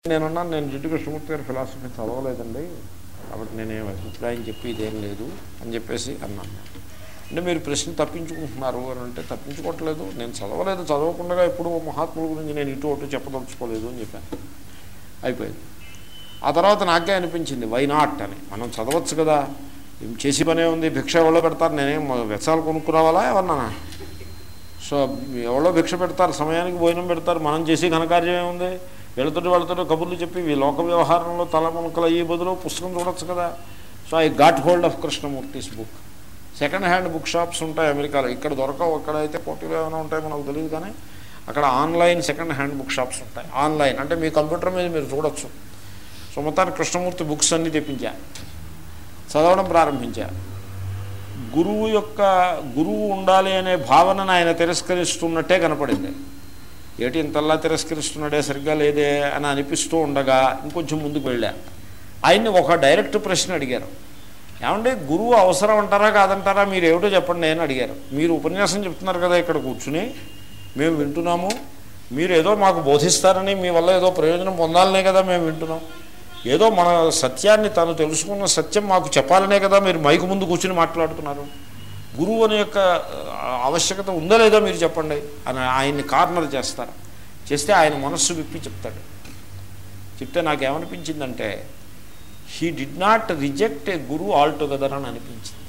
నేనున్నాను నేను జిడ్డు కృష్ణమూర్తి గారి ఫిలాసఫీ చదవలేదండి కాబట్టి నేనేం అభిప్రాయం చెప్పి ఇదేం లేదు అని చెప్పేసి అన్నాను అంటే మీరు ప్రశ్న తప్పించుకుంటున్నారు అని అంటే తప్పించుకోవట్లేదు నేను చదవలేదు చదవకుండా ఎప్పుడు మహాత్ముల గురించి నేను ఇటు అటు చెప్పదలుచుకోలేదు అని చెప్పాను అయిపోయింది ఆ తర్వాత నాకే అనిపించింది వై నాట్ అని మనం చదవచ్చు కదా ఏం చేసి పనే ఉంది భిక్ష ఎవరో పెడతారు నేనేం వెచ్చాలు కొనుక్కురావాలా ఏమన్నా సో ఎవరో భిక్ష పెడతారు సమయానికి భోజనం పెడతారు మనం చేసి ఘనకార్యం ఏముంది వెళుతుంటే వెళుతుంటే కబుర్లు చెప్పి ఈ లోక వ్యవహారంలో తలమునకలు అయ్యే బదులు పుస్తకం చూడొచ్చు కదా so I got hold of కృష్ణమూర్తిస్ book second hand book shops ఉంటాయి అమెరికాలో ఇక్కడ దొరకవు అక్కడైతే పోటీలు ఏమైనా ఉంటాయి మనకు తెలియదు కానీ అక్కడ online second hand book shops ఉంటాయి ఆన్లైన్ అంటే మీ కంప్యూటర్ మీద మీరు చూడొచ్చు సో మొత్తానికి కృష్ణమూర్తి బుక్స్ అన్నీ తెప్పించా చదవడం ప్రారంభించా గురువు యొక్క గురువు ఉండాలి అనే భావనను ఆయన తిరస్కరిస్తున్నట్టే కనపడింది ఏటి ఇంతల్లా తిరస్కరిస్తున్నాడే సరిగ్గా లేదే అని అనిపిస్తూ ఉండగా ఇంకొంచెం ముందుకు వెళ్ళా ఆయన్ని ఒక డైరెక్ట్ ప్రశ్న అడిగారు ఏమంటే గురువు అవసరం అంటారా కాదంటారా మీరు ఏమిటో చెప్పండి నేను అడిగారు మీరు ఉపన్యాసం చెప్తున్నారు కదా ఇక్కడ కూర్చుని మేము వింటున్నాము మీరు ఏదో మాకు బోధిస్తారని మీ వల్ల ఏదో ప్రయోజనం పొందాలనే కదా మేము వింటున్నాం ఏదో మన సత్యాన్ని తను తెలుసుకున్న సత్యం మాకు చెప్పాలనే కదా మీరు మైకు ముందు కూర్చుని మాట్లాడుతున్నారు గురువు అనే యొక్క ఆవశ్యకత ఉందా లేదా మీరు చెప్పండి అని ఆయన్ని కార్నర్ చేస్తారు చేస్తే ఆయన మనస్సు విప్పి చెప్తాడు చెప్తే నాకేమనిపించిందంటే he did not reject a గురువు ఆల్ టుగెదర్ అని అనిపించింది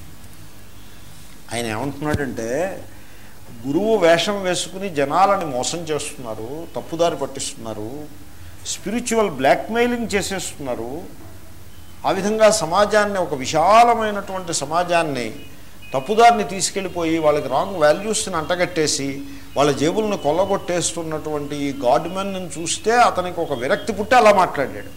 ఆయన ఏమంటున్నాడంటే గురువు వేషం వేసుకుని జనాలని మోసం చేస్తున్నారు తప్పుదారి పట్టిస్తున్నారు స్పిరిచువల్ బ్లాక్మెయిలింగ్ చేసేస్తున్నారు ఆ విధంగా సమాజాన్ని ఒక విశాలమైనటువంటి సమాజాన్ని తప్పుదారిని తీసుకెళ్ళిపోయి వాళ్ళకి రాంగ్ వాల్యూస్ని అంటగట్టేసి వాళ్ళ జేబులను కొల్లగొట్టేస్తున్నటువంటి ఈ గాడ్మెన్ని చూస్తే అతనికి ఒక విరక్తి పుట్టి అలా మాట్లాడాడు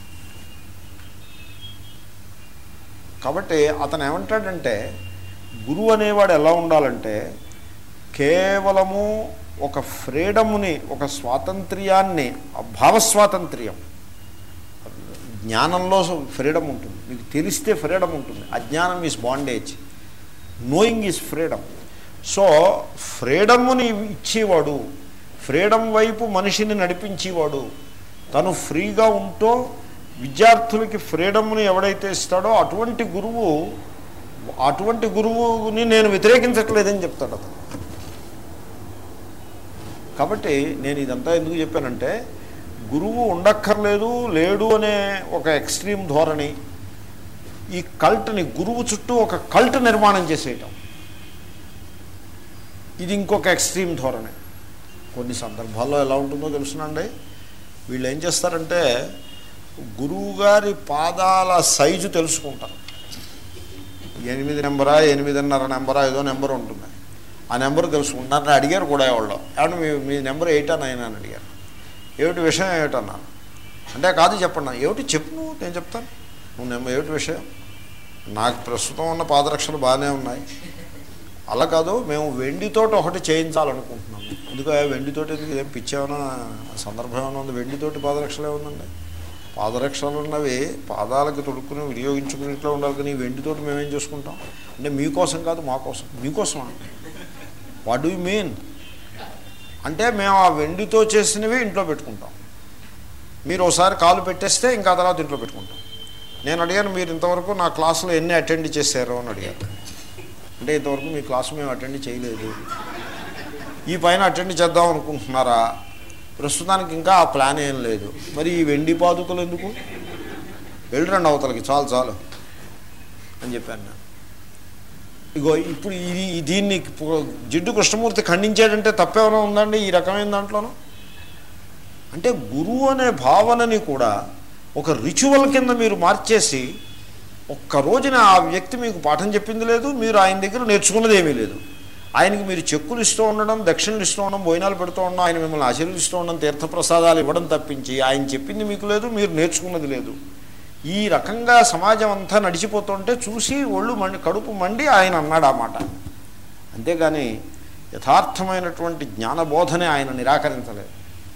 కాబట్టి అతను ఏమంటాడంటే గురువు అనేవాడు ఎలా ఉండాలంటే కేవలము ఒక ఫ్రీడముని ఒక స్వాతంత్ర్యాన్ని భావస్వాతంత్ర్యం జ్ఞానంలో ఫ్రీడమ్ ఉంటుంది మీకు తెలిస్తే ఫ్రీడమ్ ఉంటుంది అజ్ఞానం is bondage knowing is freedom so ఫ్రీడమ్ని ఇచ్చేవాడు ఫ్రీడమ్ వైపు మనిషిని నడిపించేవాడు తను ఫ్రీగా ఉంటూ విద్యార్థులకి ఫ్రీడమ్ని ఎవడైతే ఇస్తాడో అటువంటి గురువు అటువంటి గురువుని నేను వ్యతిరేకించట్లేదని చెప్తాడు అతను కాబట్టి నేను ఇదంతా ఎందుకు చెప్పానంటే గురువు ఉండక్కర్లేదు లేడు అనే ఒక ఎక్స్ట్రీమ్ ధోరణి ఈ కల్ట్ని గురువు చుట్టూ ఒక కల్ట్ నిర్మాణం చేసేయటం ఇది ఇంకొక ఎక్స్ట్రీమ్ ధోరణి కొన్ని సందర్భాల్లో ఎలా ఉంటుందో తెలుసునండి వీళ్ళు ఏం చేస్తారంటే గురువుగారి పాదాల సైజు తెలుసుకుంటారు ఎనిమిది నెంబరా ఎనిమిదిన్నర నెంబరా ఏదో నెంబర్ ఉంటుంది ఆ నెంబర్ తెలుసుకుంటారని అడిగారు కూడా వాళ్ళు ఏమన్నా మీ మీ నెంబర్ ఎయిట్ అని ఆయన అని అడిగారు ఏమిటి విషయం ఏమిటన్నాను అంటే కాదు చెప్పండి ఏమిటి చెప్పు నువ్వు నేను చెప్తాను నువ్వు నెంబర్ ఏమిటి విషయం నాకు ప్రస్తుతం ఉన్న పాదరక్షలు బాగానే ఉన్నాయి అలా కాదు మేము వెండితోటి ఒకటి చేయించాలనుకుంటున్నాము ఎందుకంటే వెండితోటి ఎందుకు ఏం పిచ్చేమైనా సందర్భం ఏమైనా ఉంది వెండితోటి పాదరక్షలు ఏముందండి పాదరక్షలు ఉన్నవి పాదాలకు తొడుక్కుని వినియోగించుకునేట్లో ఉండాలి కానీ ఈ వెండితోటి మేమేం చేసుకుంటాం అంటే మీకోసం కాదు మా కోసం మీకోసం వాట్ డూ యూ మీన్ అంటే మేము ఆ వెండితో చేసినవి ఇంట్లో పెట్టుకుంటాం మీరు ఒకసారి కాలు పెట్టేస్తే ఇంకా తర్వాత ఇంట్లో పెట్టుకుంటాం నేను అడిగాను మీరు ఇంతవరకు నా క్లాసులో ఎన్ని అటెండ్ చేశారు అని అడిగాను అంటే ఇంతవరకు మీ క్లాసు మేము అటెండ్ చేయలేదు ఈ పైన అటెండ్ చేద్దాం అనుకుంటున్నారా ప్రస్తుతానికి ఇంకా ఆ ప్లాన్ ఏం లేదు మరి ఈ వెండి పాదుకలు ఎందుకు వెళ్ళరండి అవతలకి చాలు చాలు అని చెప్పాను నేను ఇగో ఇప్పుడు ఇది దీన్ని జిడ్డు కృష్ణమూర్తి ఖండించాడంటే తప్పేమైనా ఉందండి ఈ రకమైన దాంట్లోనూ అంటే గురువు అనే భావనని కూడా ఒక రిచువల్ కింద మీరు మార్చేసి ఒక్క రోజున ఆ వ్యక్తి మీకు పాఠం చెప్పింది లేదు మీరు ఆయన దగ్గర నేర్చుకున్నది ఏమీ లేదు ఆయనకి మీరు చెక్కులు ఇస్తూ ఉండడం దక్షిణలు ఇస్తూ ఉండడం భోజనాలు పెడుతూ ఉండడం ఆయన మిమ్మల్ని ఆశీర్వదిస్తూ ఉండడం తీర్థప్రసాదాలు ఇవ్వడం తప్పించి ఆయన చెప్పింది మీకు లేదు మీరు నేర్చుకున్నది లేదు ఈ రకంగా సమాజం అంతా నడిచిపోతుంటే చూసి ఒళ్ళు మండి కడుపు మండి ఆయన అన్నాడు ఆ మాట అంతేగాని యథార్థమైనటువంటి జ్ఞానబోధనే ఆయన నిరాకరించలేదు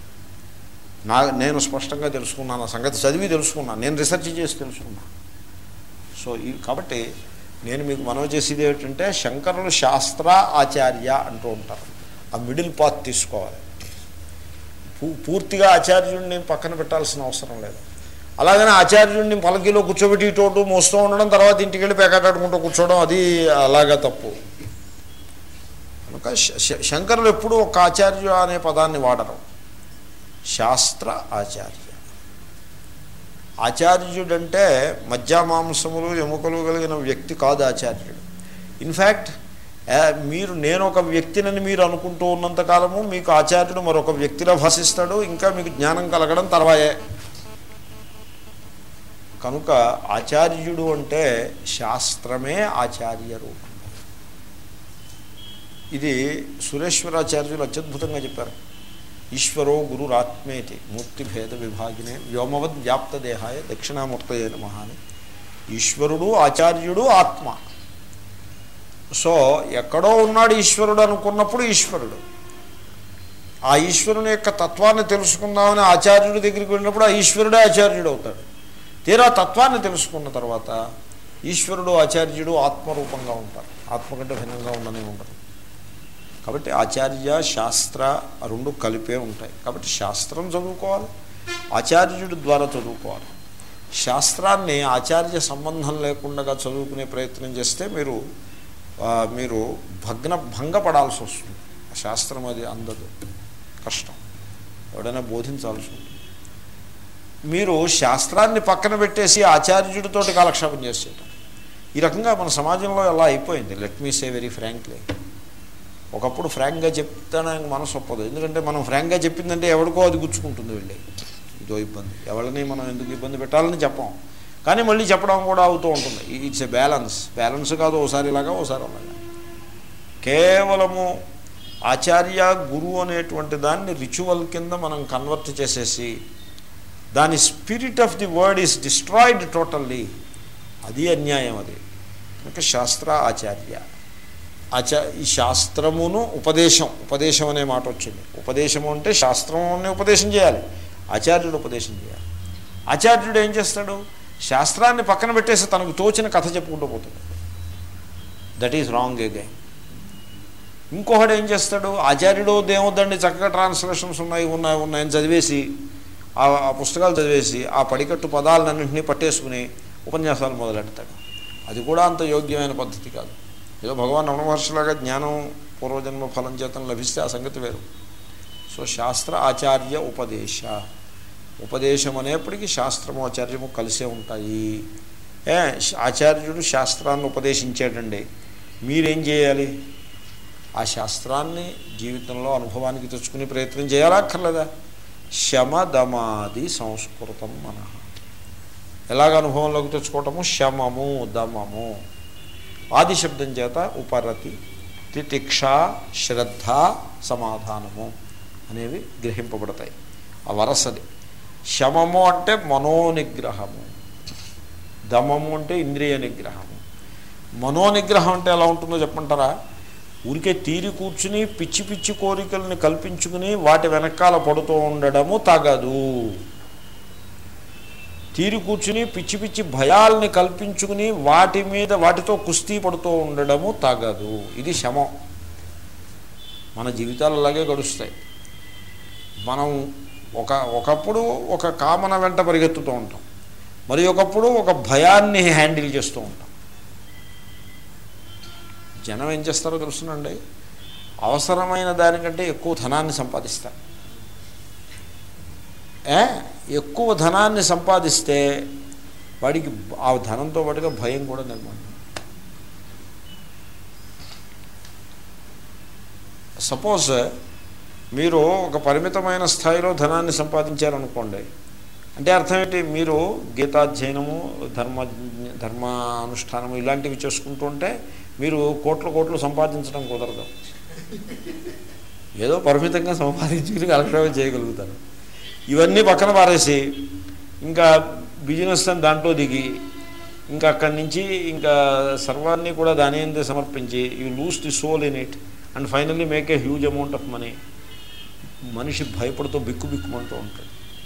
నా నేను స్పష్టంగా తెలుసుకున్నాను ఆ సంగతి చదివి తెలుసుకున్నాను నేను రీసెర్చ్ చేసి తెలుసుకున్నాను సో ఈ కాబట్టి నేను మీకు మనవి చేసేది ఏమిటంటే శంకరులు శాస్త్ర ఆచార్య అంటూ ఉంటారు ఆ మిడిల్ పాత్ తీసుకోవాలి పూ- పూర్తిగా ఆచార్యుడిని పక్కన పెట్టాల్సిన అవసరం లేదు అలాగనే ఆచార్యుడిని పలకీలో కూర్చోబెట్టి ఇటోటు మోస్తూ ఉండడం తర్వాత ఇంటికి వెళ్ళి పేకాటాడుకుంటూ కూర్చోవడం అది అలాగా తప్పు కనుక శ- శ- శంకరులు ఎప్పుడూ ఒక ఆచార్య అనే పదాన్ని వాడరు శాస్త్ర ఆచార్య ఆచార్యుడంటే మధ్యమాంసములు ఎముకలు కలిగిన వ్యక్తి కాదు ఆచార్యుడు ఇన్ఫ్యాక్ట్ మీరు నేను ఒక వ్యక్తినని మీరు అనుకుంటూ ఉన్నంత కాలము మీకు ఆచార్యుడు మరొక వ్యక్తిలో భాషిస్తాడు ఇంకా మీకు జ్ఞానం కలగడం తర్వాయే కనుక ఆచార్యుడు అంటే శాస్త్రమే ఆచార్య రూపం ఇది సురేశ్వరాచార్యులు అత్యద్భుతంగా చెప్పారు ఈశ్వరో గురురాత్మేతి మూర్తిభేద విభాగినే వ్యోమవద్ వ్యాప్త దేహాయ దక్షిణామూర్తయే నమ అని ఈశ్వరుడు ఆచార్యుడు ఆత్మ సో ఎక్కడో ఉన్నాడు ఈశ్వరుడు అనుకున్నప్పుడు ఈశ్వరుడు ఆ ఈశ్వరుని యొక్క తత్వాన్ని తెలుసుకుందామని ఆచార్యుడి దగ్గరికి వెళ్ళినప్పుడు ఆ ఈశ్వరుడే ఆచార్యుడు అవుతాడు తీరా తత్వాన్ని తెలుసుకున్న తర్వాత ఈశ్వరుడు ఆచార్యుడు ఆత్మరూపంగా ఉంటారు ఆత్మ కంటే భిన్నంగా ఉండనే ఉండరు కాబట్టి ఆచార్య శాస్త్ర ఆ రెండు కలిపే ఉంటాయి కాబట్టి శాస్త్రం చదువుకోవాలి ఆచార్యుడి ద్వారా చదువుకోవాలి శాస్త్రాన్ని ఆచార్య సంబంధం లేకుండా చదువుకునే ప్రయత్నం చేస్తే మీరు ఆ, మీరు భగ్న భంగపడాల్సి వస్తుంది ఆ శాస్త్రం అది అందదు కష్టం ఎవడైనా బోధించాల్సి ఉంటుంది మీరు శాస్త్రాన్ని పక్కన పెట్టేసి ఆచార్యుడితోటి కాలక్షేపం చేసేయటం ఈ రకంగా మన సమాజంలో ఎలా అయిపోయింది let me say very frankly ఒకప్పుడు ఫ్రాంక్గా చెప్తానికి మనసు ఒప్పదు ఎందుకంటే మనం ఫ్రాంక్గా చెప్పిందంటే ఎవరికో అది గుచ్చుకుంటుంది వెళ్ళి ఇదో ఇబ్బంది ఎవరిని మనం ఎందుకు ఇబ్బంది పెట్టాలని చెప్పాం కానీ మళ్ళీ చెప్పడం కూడా అవుతూ ఉంటుంది ఇట్స్ ఎ బ్యాలెన్స్ బ్యాలెన్స్ కాదు ఓసారి ఇలాగా ఓసారి అలాగా కేవలము ఆచార్య గురువు అనేటువంటి దాన్ని రిచువల్ కింద మనం కన్వర్ట్ చేసేసి దాని spirit of the word is destroyed totally అది అన్యాయం అది కనుక శాస్త్ర ఆచార్య ఆచా ఈ శాస్త్రమును ఉపదేశం ఉపదేశం అనే మాట వచ్చింది ఉపదేశము అంటే శాస్త్రం ఉపదేశం చేయాలి ఆచార్యుడు ఉపదేశం చేయాలి ఆచార్యుడు ఏం చేస్తాడు శాస్త్రాన్ని పక్కన పెట్టేసి తనకు తోచిన కథ చెప్పుకుంటూ పోతాడు దట్ ఈజ్ రాంగ్ అగైన్ ఇంకొకడు ఏం చేస్తాడు ఆచార్యుడు దేవద్దండి చక్కగా ట్రాన్స్లేషన్స్ ఉన్నాయి ఉన్నాయి ఉన్నాయని చదివేసి ఆ ఆ పుస్తకాలు చదివేసి ఆ పడికట్టు పదాలన్నింటినీ పట్టేసుకుని ఉపన్యాసాలు మొదలెడతాడు అది కూడా అంత యోగ్యమైన పద్ధతి కాదు ఏదో భగవాన్ రమణ మహర్షిలాగా జ్ఞానం పూర్వజన్మ ఫలం చేతం లభిస్తే ఆ సంగతి వేరు సో శాస్త్ర ఆచార్య ఉపదేశ ఉపదేశం అనేప్పటికీ శాస్త్రము ఆచార్యము కలిసే ఉంటాయి ఏ ఆచార్యుడు శాస్త్రాన్ని ఉపదేశించాడండి మీరేం చేయాలి ఆ శాస్త్రాన్ని జీవితంలో అనుభవానికి తెచ్చుకునే ప్రయత్నం చేయాలా అక్కర్లేదా శమదమాది సంస్కృతం మన ఎలాగ అనుభవంలోకి తెచ్చుకోవటము శమము దమము ఆది శబ్దం చేత ఉపరతి తితిక్ష శ్రద్ధ సమాధానము అనేవి గ్రహింపబడతాయి ఆ వరసది శమము అంటే మనోనిగ్రహము దమము అంటే ఇంద్రియ నిగ్రహము మనోనిగ్రహం అంటే ఎలా ఉంటుందో చెప్పమంటారా ఊరికే తీరి కూర్చుని పిచ్చి పిచ్చి కోరికల్ని కల్పించుకుని వాటి వెనకాల పడుతూ ఉండడము తగదు తీరి కూర్చుని పిచ్చి పిచ్చి భయాల్ని కల్పించుకుని వాటి మీద వాటితో కుస్తీ పడుతూ ఉండడము తగదు ఇది శమం మన జీవితాలు అలాగే గడుస్తాయి మనం ఒక ఒకప్పుడు ఒక కామన వెంట పరిగెత్తుతూ ఉంటాం మరి ఒకప్పుడు ఒక భయాన్ని హ్యాండిల్ చేస్తూ ఉంటాం జనం ఏం చేస్తారో తెలుసునండి అవసరమైన దానికంటే ఎక్కువ ధనాన్ని సంపాదిస్తారు ఏ ఎక్కువ ధనాన్ని సంపాదిస్తే వాడికి ఆ ధనంతో పాటుగా భయం కూడా నిర్మాణం సపోజ్ మీరు ఒక పరిమితమైన స్థాయిలో ధనాన్ని సంపాదించారనుకోండి అంటే అర్థం ఏంటి మీరు గీతాధ్యయనము ధర్మ ధర్మానుష్ఠానము ఇలాంటివి చేసుకుంటూ ఉంటే మీరు కోట్ల కోట్లు సంపాదించడం కుదరదు ఏదో పరిమితంగా సంపాదించుకుని కలక్షేపం చేయగలుగుతారు ఇవన్నీ పక్కన పారేసి ఇంకా బిజినెస్ అని దాంట్లో దిగి ఇంకా అక్కడి నుంచి ఇంకా సర్వాన్ని కూడా దాని అందే సమర్పించి you lose the soul in it and finally make a huge amount of money మనిషి భయపడుతూ బిక్కు బిక్కుమంటూ ఉంటాడు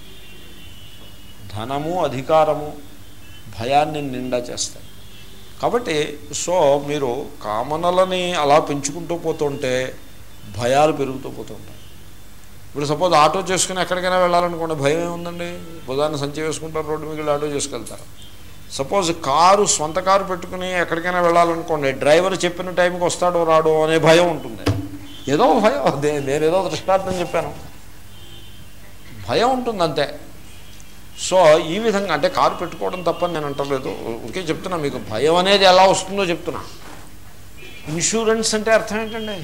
ధనము అధికారము భయాన్ని నిండా చేస్తాయి కాబట్టి సో మీరు కామనలని అలా పెంచుకుంటూ పోతుంటే భయాలు పెరుగుతూ పోతుంటాయి ఇప్పుడు సపోజ్ ఆటో చేసుకుని ఎక్కడికైనా వెళ్ళాలనుకోండి భయం ఏముందండి బుధాన్ని సంచి వేసుకుంటారు రోడ్డు మిగిలి ఆటో చేసుకెళ్తారు సపోజ్ కారు సొంత కారు పెట్టుకుని ఎక్కడికైనా వెళ్ళాలనుకోండి డ్రైవర్ చెప్పిన టైంకి వస్తాడో రాడో అనే భయం ఉంటుంది ఏదో భయం అదే నేను ఏదో దృష్టార్థం చెప్పాను భయం ఉంటుంది అంతే సో ఈ విధంగా అంటే కారు పెట్టుకోవడం తప్పని నేను అంటలేదు ఓకే చెప్తున్నా మీకు భయం అనేది ఎలా వస్తుందో చెప్తున్నా ఇన్సూరెన్స్ అంటే అర్థం ఏంటండి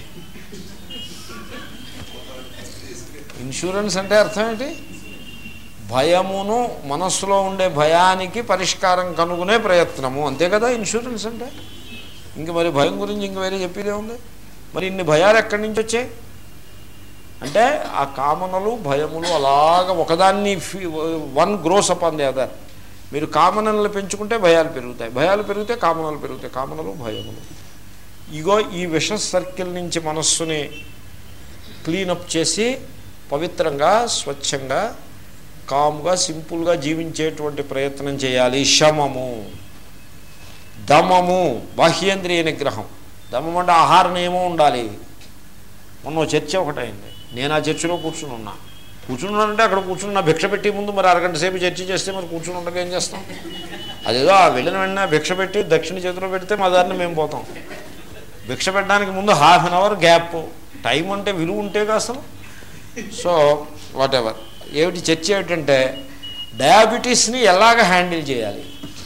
ఇన్సూరెన్స్ అంటే అర్థం ఏంటి భయమును మనస్సులో ఉండే భయానికి పరిష్కారం కనుగొనే ప్రయత్నము అంతే కదా ఇన్సూరెన్స్ అంటే ఇంక మరి భయం గురించి ఇంక వేరే చెప్పేదే ఉంది మరి ఇన్ని భయాలు ఎక్కడి నుంచి వచ్చాయి అంటే ఆ కామనలు భయములు అలాగ ఒకదాన్ని one grows up on the other మీరు కామనలు పెంచుకుంటే భయాలు పెరుగుతాయి భయాలు పెరిగితే కామనలు పెరుగుతాయి కామనలు భయములు ఇగో ఈ విష సర్కిల్ నుంచి మనస్సుని క్లీనప్ చేసి పవిత్రంగా స్వచ్ఛంగా కామ్గా సింపుల్గా జీవించేటువంటి ప్రయత్నం చేయాలి శమము దమము బాహ్యేంద్రియ నిగ్రహం దమం అంటే ఆహార నియమం ఉండాలి మొన్న ఓ చర్చ ఒకటైంది నేను ఆ చర్చలో కూర్చుని ఉన్నా కూర్చున్నానంటే అక్కడ కూర్చున్న భిక్ష పెట్టి ముందు మరి అరగంట సేపు చర్చ చేస్తే మరి కూర్చుని ఉండగా ఏం చేస్తాం అదేదో ఆ వెళ్ళిన వెంటనే భిక్ష పెట్టి దక్షిణ చేతిలో పెడితే మా దారిని మేము పోతాం భిక్ష పెట్టడానికి ముందు half an hour gap time అంటే విలువ ఉంటేగా అసలు సో వాట్ ఎవర్ ఏమిటి చర్చ ఏమిటంటే డయాబెటీస్ని ఎలాగ హ్యాండిల్ చేయాలి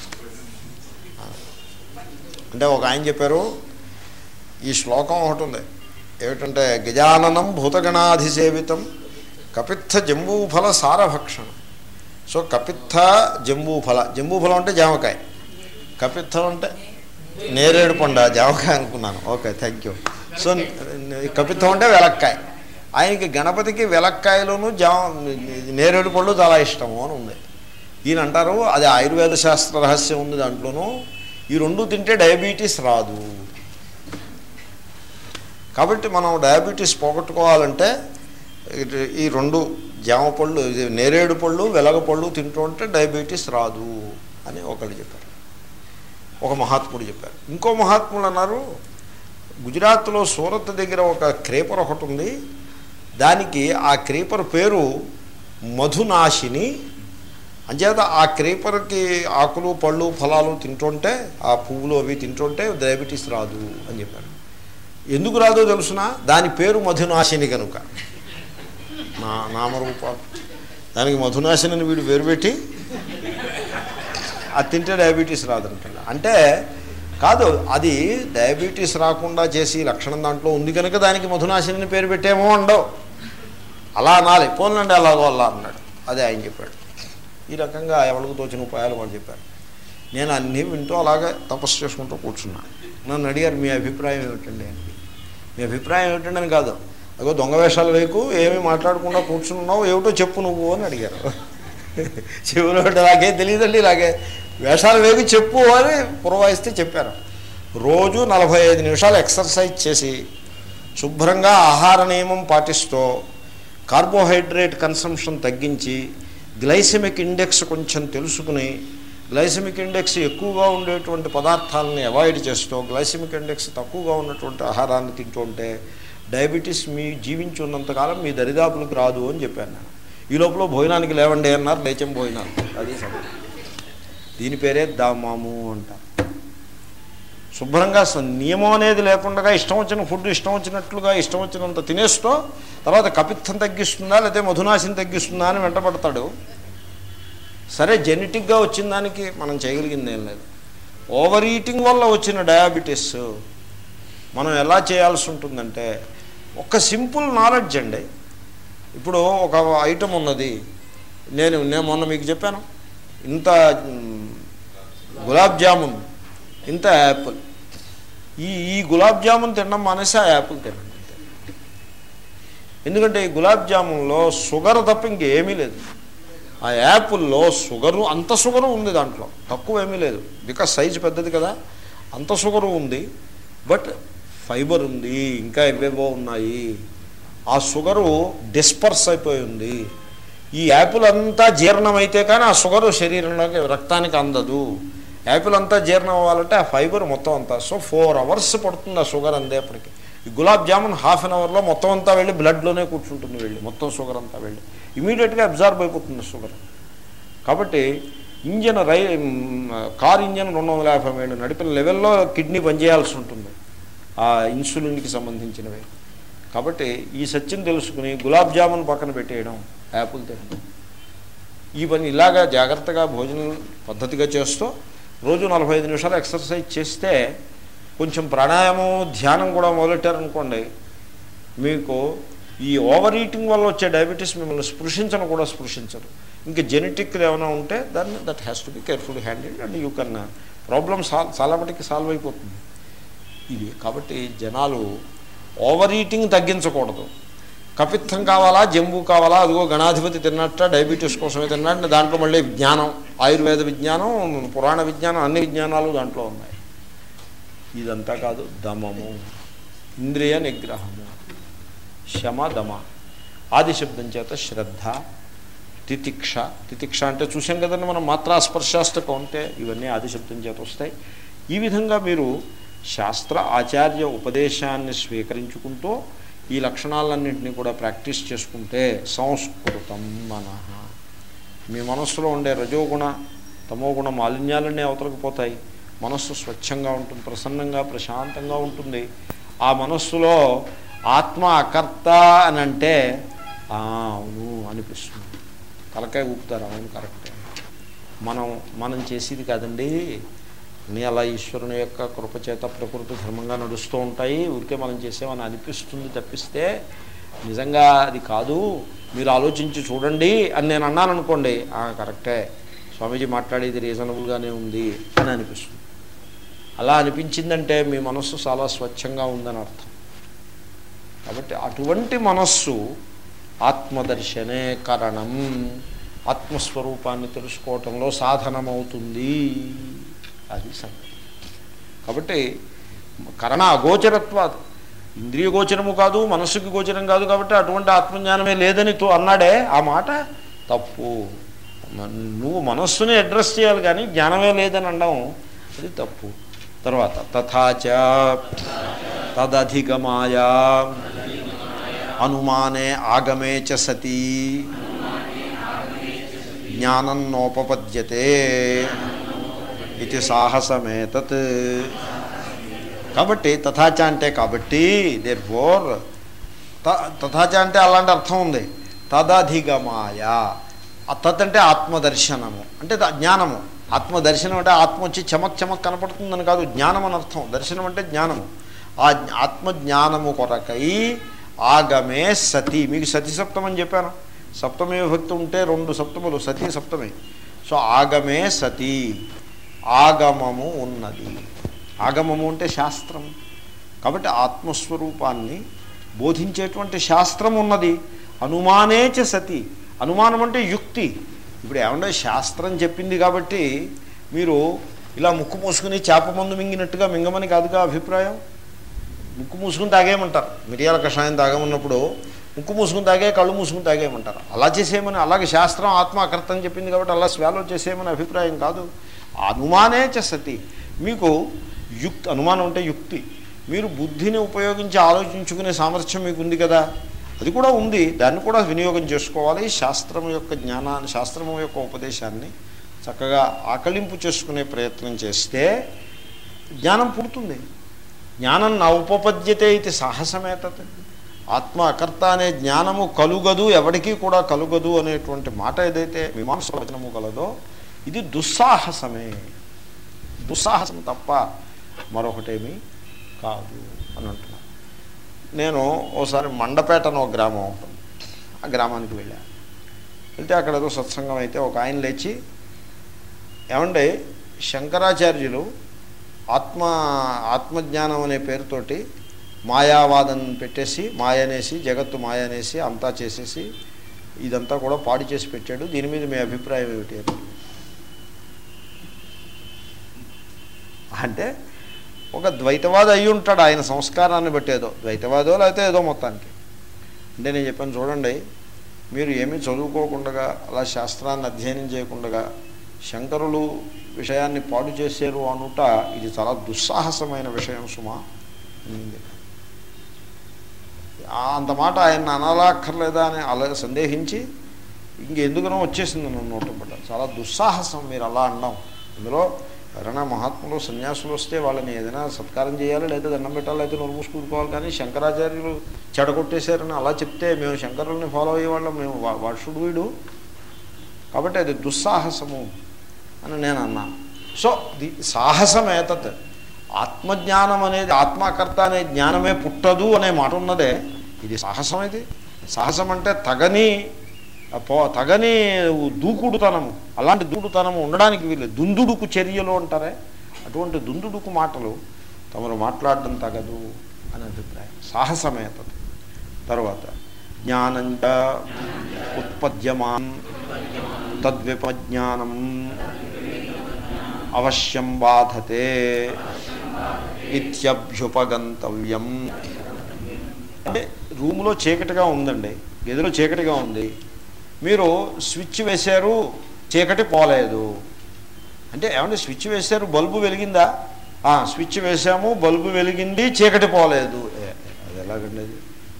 అంటే ఒక ఆయన చెప్పారు ఈ శ్లోకం ఒకటి ఉంది ఏమిటంటే గజాననం భూతగణాధిసేవితం కపిత్థ జంబూఫల సారభక్షణం సో కపిత్థ జంబూఫల జంబూఫలం అంటే జామకాయ కపిత్థం అంటే నేరేడు పండ జామకాయ అనుకున్నాను ఓకే థ్యాంక్ యూ సో కపిత్థం అంటే వెలక్కాయ ఆయనకి గణపతికి వెలక్కాయలోను జామ నేరేడు పళ్ళు చాలా ఇష్టము అని ఉంది ఈయన అంటారు అది ఆయుర్వేద శాస్త్ర రహస్యం ఉంది దాంట్లోనూ ఈ రెండు తింటే డయాబెటీస్ రాదు కాబట్టి మనం డయాబెటీస్ పోగొట్టుకోవాలంటే ఇటు- ఈ రెండు జామ పళ్ళు ఇది నేరేడు పళ్ళు వెలగ పళ్ళు తింటూ ఉంటే డయాబెటీస్ రాదు అని ఒకళ్ళు చెప్పారు ఒక మహాత్ముడు చెప్పారు ఇంకో మహాత్ముడు అన్నారు గుజరాత్లో సూరత్ దగ్గర ఒక క్రేపర్ ఒకటి ఉంది దానికి ఆ క్రీపర్ పేరు మధునాశిని అంచేత ఆ క్రీపర్కి ఆకులు పళ్ళు ఫలాలు తింటుంటే ఆ పువ్వులు అవి తింటుంటే డయాబెటీస్ రాదు అని చెప్పారు ఎందుకు రాదో తెలుసునా దాని పేరు మధునాశిని కనుక నా నామరూపాలు దానికి మధునాశిని అని వీడు పేరు పెట్టి అది తింటే డయాబెటీస్ రాదంటాడు అంటే కాదు అది డయాబెటీస్ రాకుండా చేసి లక్షణం దాంట్లో ఉంది కనుక దానికి మధునాశిని పేరు పెట్టేమో ఉండవు అలా అనాలి పోన్లండి అలాగో అలా అన్నాడు అదే ఆయన చెప్పాడు ఈ రకంగా ఎవరికి తోచిన ఉపాయాలు వాళ్ళు చెప్పారు నేను అన్నీ వింటూ అలాగే తపస్సు చేసుకుంటూ కూర్చున్నా నన్ను అడిగారు మీ అభిప్రాయం ఏమిటండి అని మీ అభిప్రాయం ఏమిటండి అని కాదు అగో దొంగ వేషాలు వేయకు ఏమీ మాట్లాడకుండా కూర్చున్నావు ఏమిటో చెప్పు నువ్వు అని అడిగారు చెవులో నాకే తెలియదండి ఇలాగే వేషాలు వేగి చెప్పు అని పురవాయిస్తే చెప్పారు రోజు నలభై ఐదు నిమిషాలు ఎక్సర్సైజ్ చేసి శుభ్రంగా ఆహార నియమం పాటిస్తూ కార్బోహైడ్రేట్ కన్సంప్షన్ తగ్గించి గ్లైసెమిక్ ఇండెక్స్ కొంచెం తెలుసుకుని గ్లైసెమిక్ ఇండెక్స్ ఎక్కువగా ఉండేటువంటి పదార్థాలని అవాయిడ్ చేస్తూ గ్లైసెమిక్ ఇండెక్స్ తక్కువగా ఉన్నటువంటి ఆహారాన్ని తింటూ ఉంటే డయాబెటీస్ మీ జీవించి ఉన్నంతకాలం మీ దరిదాపులకు రాదు అని చెప్పాను నేను ఈ లోపల భోజనానికి లేవండి అన్నారు లేచం భోజనాలు అది సమయం దీని పేరే దామాము అంటారు శుభ్రంగా స- నియమం అనేది లేకుండా ఇష్టం వచ్చిన ఫుడ్ ఇష్టం వచ్చినట్లుగా ఇష్టం వచ్చినంత తినేస్తూ తర్వాత కపిత్తం తగ్గిస్తుందా లేకపోతే మధునాశిని తగ్గిస్తుందా అని వెంటబడతాడు సరే జెనెటిక్గా వచ్చిన దానికి మనం చేయగలిగింది ఏం లేదు ఓవర్ ఈటింగ్ వల్ల వచ్చిన డయాబెటీస్ మనం ఎలా చేయాల్సి ఉంటుందంటే ఒక సింపుల్ నాలెడ్జ్ అండి ఇప్పుడు ఒక ఐటమ్ ఉన్నది నేను నేను మొన్న మీకు చెప్పాను ఇంత మ్, గులాబ్ జామున్ ఇంత యాపిల్ ఈ ఈ గులాబ్ జామున్ తినడం మానేసి ఆ యాపిల్ తినండి అంతే. ఎందుకంటే ఈ గులాబ్ జామున్లో షుగర్ తప్ప ఇంకేమీ లేదు ఆ యాపిల్లో షుగరు అంత షుగరు ఉంది దాంట్లో తక్కువ ఏమీ లేదు బికాస్ సైజు పెద్దది కదా అంత షుగరు ఉంది బట్ ఫైబర్ ఉంది ఇంకా ఎవేవో ఉన్నాయి ఆ షుగరు డిస్పర్స్ అయిపోయి ఉంది ఈ యాపిల్ అంతా జీర్ణమైతే కానీ ఆ షుగరు శరీరంలోకి రక్తానికి అందదు యాపిల్ అంతా జీర్ణం అవ్వాలంటే ఆ ఫైబర్ మొత్తం అంతా సో ఫోర్ అవర్స్ పడుతుంది ఆ షుగర్ అందేపటికి ఈ గులాబ్ జామున్ హాఫ్ అన్ అవర్లో మొత్తం అంతా వెళ్ళి బ్లడ్లోనే కూర్చుంటుంది వెళ్ళి మొత్తం షుగర్ అంతా వెళ్ళి ఇమీడియట్గా అబ్జార్బ్ అయిపోతుంది షుగర్ కాబట్టి ఇంజన్ రై కార్ ఇంజన్ రెండు వందల యాభై వేలు నడిపిన లెవెల్లో కిడ్నీ పనిచేయాల్సి ఉంటుంది ఆ ఇన్సులిన్కి సంబంధించినవి కాబట్టి ఈ సత్యం తెలుసుకుని గులాబ్ జామున్ పక్కన పెట్టేయడం యాపిల్ తినడం ఈ పని ఇలాగా జాగ్రత్తగా భోజనం పద్ధతిగా చేస్తూ రోజు నలభై ఐదు నిమిషాలు ఎక్సర్సైజ్ చేస్తే కొంచెం ప్రాణాయామం ధ్యానం కూడా మొదలెట్టారనుకోండి మీకు ఈ ఓవర్ ఈటింగ్ వల్ల వచ్చే డయాబెటీస్ మిమ్మల్ని స్పృశించను కూడా స్పృశించదు ఇంకా జెనెటిక్ ఏమైనా ఉంటే దాన్ని that has to be careful handle and you can problem solve చాలా మటుకి సాల్వ్ అయిపోతుంది ఇది కాబట్టి జనాలు ఓవర్ ఈటింగ్ తగ్గించకూడదు కపిత్తం కావాలా జంబు కావాలా అదిగో గణాధిపతి తిన్నట్ట డయాబెటీస్ కోసమే తిన్నట్టు దాంట్లో మళ్ళీ విజ్ఞానం ఆయుర్వేద విజ్ఞానం పురాణ విజ్ఞానం అన్ని విజ్ఞానాలు దాంట్లో ఉన్నాయి ఇదంతా కాదు దమము ఇంద్రియ నిగ్రహము శమ దమ ఆది శబ్దం చేత శ్రద్ధ తితిక్ష తితిక్ష అంటే చూసాం కదండి మనం మాత్రా స్పర్శాస్తకం ఉంటే ఇవన్నీ ఆది శబ్దం చేత వస్తాయి ఈ విధంగా మీరు శాస్త్ర ఆచార్య ఉపదేశాన్ని స్వీకరించుకుంటూ ఈ లక్షణాలన్నింటినీ కూడా ప్రాక్టీస్ చేసుకుంటే సంస్కృతం మన మీ మనస్సులో ఉండే రజోగుణ తమోగుణ మాలిన్యాలన్నీ అవతలకు పోతాయి మనస్సు స్వచ్ఛంగా ఉంటుంది ప్రసన్నంగా ప్రశాంతంగా ఉంటుంది ఆ మనస్సులో ఆత్మ అకర్త అని అంటే "ఆ, అవును అనిపిస్తుంది తలకాయ ఊపుతారు అవును కరెక్టే మనం మనం చేసేది కాదండి అన్నీ అలా ఈశ్వరుని యొక్క కృపచేత ప్రకృతి ధర్మంగా నడుస్తూ ఉంటాయి ఊరికే మనం చేసేమని అనిపిస్తుంది తప్పిస్తే నిజంగా అది కాదు మీరు ఆలోచించి చూడండి అని నేను అన్నాను అనుకోండి "ఆ, కరెక్టే స్వామీజీ మాట్లాడేది రీజనబుల్గానే ఉంది అని అనిపిస్తుంది అలా అనిపించిందంటే మీ మనస్సు చాలా స్వచ్ఛంగా ఉందని అర్థం కాబట్టి అటువంటి మనస్సు ఆత్మదర్శనే కరణం ఆత్మస్వరూపాన్ని తెలుసుకోవటంలో సాధనమవుతుంది అది సంగతి కాబట్టి కరణ అగోచరత్వాదు ఇంద్రియ గోచరము కాదు మనస్సుకి గోచరం కాదు కాబట్టి అటువంటి ఆత్మజ్ఞానమే లేదని తో అన్నాడే ఆ మాట తప్పు మ- నువ్వు మనస్సుని అడ్రస్ చేయాలి కానీ జ్ఞానమే లేదని అనడం అది తప్పు తర్వాత తథాచ తదధిగమాయా అనుమానే ఆగమే చ సతీ జ్ఞానం నోపపద్యతే ఇది సాహసమేతత్ కాబట్టి తథాచ అంటే కాబట్టి దేర్ ఫోర్ తథాచ అంటే అలాంటి అర్థం ఉంది తదధిగమాయ ఆ తత్ అంటే ఆత్మదర్శనము అంటే ద- జ్ఞానము ఆత్మదర్శనం అంటే ఆత్మ వచ్చి చమక్ చమక్ కనపడుతుందని కాదు జ్ఞానం అని అర్థం దర్శనం అంటే జ్ఞానము ఆ జ్ఞ- ఆత్మజ్ఞానము కొరకై ఆగమే సతి మీకు సతి సప్తం అని చెప్పాను సప్తమే విభక్తి ఉంటే రెండు సప్తములు సతీ సప్తమే సో ఆగమే సతి ఆగమము ఉన్నది ఆగమము అంటే శాస్త్రం కాబట్టి ఆత్మస్వరూపాన్ని బోధించేటువంటి శాస్త్రం ఉన్నది అనుమానేచ సతి అనుమానం అంటే యుక్తి ఇప్పుడు ఏమంటే శాస్త్రం చెప్పింది కాబట్టి మీరు ఇలా ముక్కు మూసుకుని చేప మందు మింగినట్టుగా మింగమని కాదుగా అభిప్రాయం ముక్కు మూసుకుని తాగేయమంటారు మిరియాల కషాయం తాగమన్నప్పుడు ముక్కు మూసుకుని తాగే కళ్ళు మూసుకుని తాగేయమంటారు అలా చేసేయమని అలాగే శాస్త్రం ఆత్మ అకర్తం చెప్పింది కాబట్టి అలా స్వాలో చేసేయమని అభిప్రాయం కాదు అనుమానే సతి మీకు యుక్తి అనుమానం అంటే యుక్తి మీరు బుద్ధిని ఉపయోగించి ఆలోచించుకునే సామర్థ్యం మీకు ఉంది కదా అది కూడా ఉంది దాన్ని కూడా వినియోగం చేసుకోవాలి శాస్త్రం యొక్క జ్ఞానాన్ని శాస్త్రము యొక్క ఉపదేశాన్ని చక్కగా ఆకలింపు చేసుకునే ప్రయత్నం చేస్తే జ్ఞానం పుడుతుంది జ్ఞానం నా ఉపపద్యతే ఇది సాహసమేతత్ ఆత్మ అకర్త అనే జ్ఞానము కలుగదు ఎవరికీ కూడా కలుగదు అనేటువంటి మాట ఏదైతే మీమాంస వచనము కలదో ఇది దుస్సాహసమే దుస్సాహసం తప్ప మరొకటేమీ కాదు అని అంటున్నాను నేను ఓసారి మండపేట అని ఒక గ్రామం ఉంటుంది ఆ గ్రామానికి వెళ్ళాను వెళ్తే అక్కడ ఏదో సత్సంగం అయితే ఒక ఆయన లేచి ఏమండి శంకరాచార్యులు ఆత్మ ఆత్మజ్ఞానం అనే పేరుతోటి మాయావాదం పెట్టేసి మాయనేసి జగత్తు మాయనేసి అంతా చేసేసి ఇదంతా కూడా పాడు చేసి పెట్టాడు దీని మీద మీ అభిప్రాయం ఏమిటి అని అంటే ఒక ద్వైతవాది అయి ఉంటాడు ఆయన సంస్కారాన్ని బట్టి ఏదో ద్వైతవాదో లేకపోతే ఏదో మొత్తానికి అంటే నేను చెప్పాను చూడండి మీరు ఏమీ చదువుకోకుండా అలా శాస్త్రాన్ని అధ్యయనం చేయకుండా శంకరులు విషయాన్ని పాడు చేశారు అనుట ఇది చాలా దుస్సాహసమైన విషయం సుమా అని నేను చెప్పాను. ఆ అంత మాట ఆయన అనాలా అక్కర్లేదా అని అలా సందేహించి ఇంకెందుకనో వచ్చేసింది నన్ను నోటపడ్డ చాలా దుస్సాహసం మీరు అలా అనడం ఇందులో ఎవరైనా మహాత్ములు సన్యాసులు వస్తే వాళ్ళని ఏదైనా సత్కారం చేయాలి లేదా దండం పెట్టాలి లేదా నోరు మూసుకూరుకోవాలి కానీ శంకరాచార్యులు చెడగొట్టేశారని అలా చెప్తే మేము శంకరుల్ని ఫాలో అయ్యేవాళ్ళం మేము వాషుడు వీడు కాబట్టి అది దుస్సాహసము అని నేను అన్నాను సో ది సాహసం ఏతత్ ఆత్మజ్ఞానం అనేది ఆత్మకర్త అనే జ్ఞానమే పుట్టదు అనే మాట ఉన్నదే ఇది సాహసం ఇది సాహసం అంటే తగని పో తగని దూకుడుతనము అలాంటి దూకుడుతనము ఉండడానికి వీళ్ళు దుందుడుకు చర్యలు అంటారే అటువంటి దుందుడుకు మాటలు తమరు మాట్లాడడం తగదు అని అభిప్రాయం సాహసమే తది తర్వాత జ్ఞానంచ ఉత్పద్యమాన్ తద్విపజ్ఞానం అవశ్యం బాధతే ఇత్యభ్యుపగంతవ్యం అంటే రూములో చీకటిగా ఉందండి గదిలో చీకటిగా ఉంది మీరు స్విచ్ వేశారు చీకటి పోలేదు అంటే ఏమంటే స్విచ్ వేశారు బల్బు వెలిగిందా ఆ, స్విచ్ వేసాము బల్బు వెలిగింది చీకటి పోలేదు ఏ, అది ఎలాగండి అది